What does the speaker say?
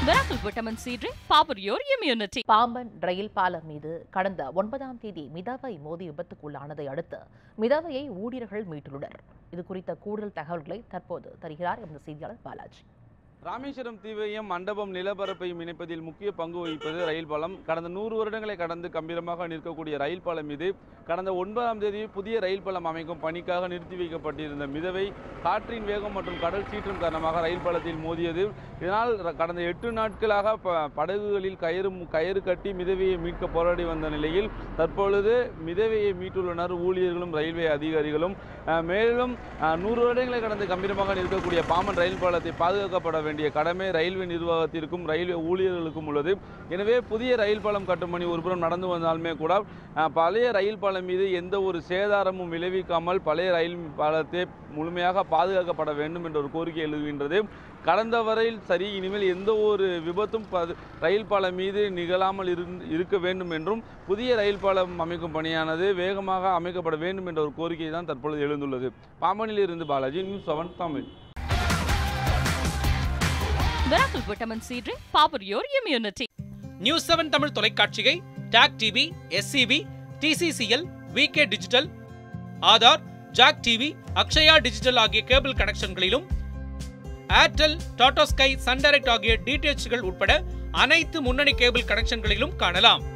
Miracle Vitamin C Drink, power your immunity. Pamban ரயில் பாலம் மீது கடந்த ஒன்பதாம் தேதி மிதவை மோதி விபத்துக்குள்ளானதை அடுத்து மிதவையை ஊழியர்கள் மீட்டுள்ளனர் இது குறித்த கூடுதல் தகவல்களை தற்போது தருகிறார் எமது செய்தியாளர் பாலாஜி ராமேஸ்வரம் தீவையும் மண்டபம் நிலப்பரப்பையும் இணைப்பதில் முக்கிய பங்கு வகிப்பது ரயில் பாலம் கடந்த நூறு வருடங்களை கடந்து கம்பீரமாக நிற்கக்கூடிய ரயில் பாலம் மீது கடந்த ஒன்பதாம் தேதி புதிய ரயில் பாலம் அமைக்கும் பணிக்காக நிறுத்தி வைக்கப்பட்டிருந்த மிதவை காற்றின் வேகம் மற்றும் கடல் சீற்றம் காரணமாக ரயில் பாலத்தில் மோதியது இதனால் ர- கடந்த எட்டு நாட்களாக ப- படகுகளில் கயிறு கயிறு கட்டி மிதவையை மீட்க போராடி வந்த நிலையில் தற்பொழுது மிதவையை மீட்டுள்ளனர் ஊழியர்களும் ரயில்வே அதிகாரிகளும் அஹ், மேலும் அஹ், நூறு வருடங்களை கடந்து கம்பீரமாக நிற்கக்கூடிய பாம்பன் ரயில் பாலத்தை பாதுகாக்கப்பட வேண்டிய கடமை ரயில்வே நிர்வாகத்திற்கும் ரயில்வே ஊழியர்களுக்கும் உள்ளது எனவே புதிய ரயில் பாலம் கட்டும் பணி ஒருபுறம் நடந்து வந்தாலுமே கூட அஹ், பழைய ரயில் பாலம் மீது எந்த ஒரு சேதாரமும் விளைவிக்காமல் பழைய ரயில் பாலத்தை முழுமையாக பாதுகாக்கப்பட வேண்டும் என்ற ஒரு கோரிக்கை எழுகின்றது கடந்த வரையில் சரி இனிமேல் எந்த ஒரு விபத்தும் ப- ரயில் பாலம் மீது நிகழாமல் இருந்- இருக்க வேண்டும் என்றும் புதிய ரயில் பாலம் அமைக்கும் பணியானது வேகமாக அமைக்கப்பட வேண்டும் என்ற ஒரு கோரிக்கை தான் தற்பொழுது எழுந்துள்ளது பாம்பனில் இருந்து Balaji news seven Tamil Miracle Vitamin C Drink, power your immunity. News seven Tamil தொலைக்காட்சியை TAC TV SCV TCCL VK digital Aadhaar JAK TV Akshaya digital ஆகிய கேபிள் கனெக்ஷன்களிலும் Airtel Tata sky Sun Direct ஆகிய டிடிஎச்கள் உட்பட அனைத்து முன்னணி கேபிள் கனெக்ஷன்களிலும் காணலாம்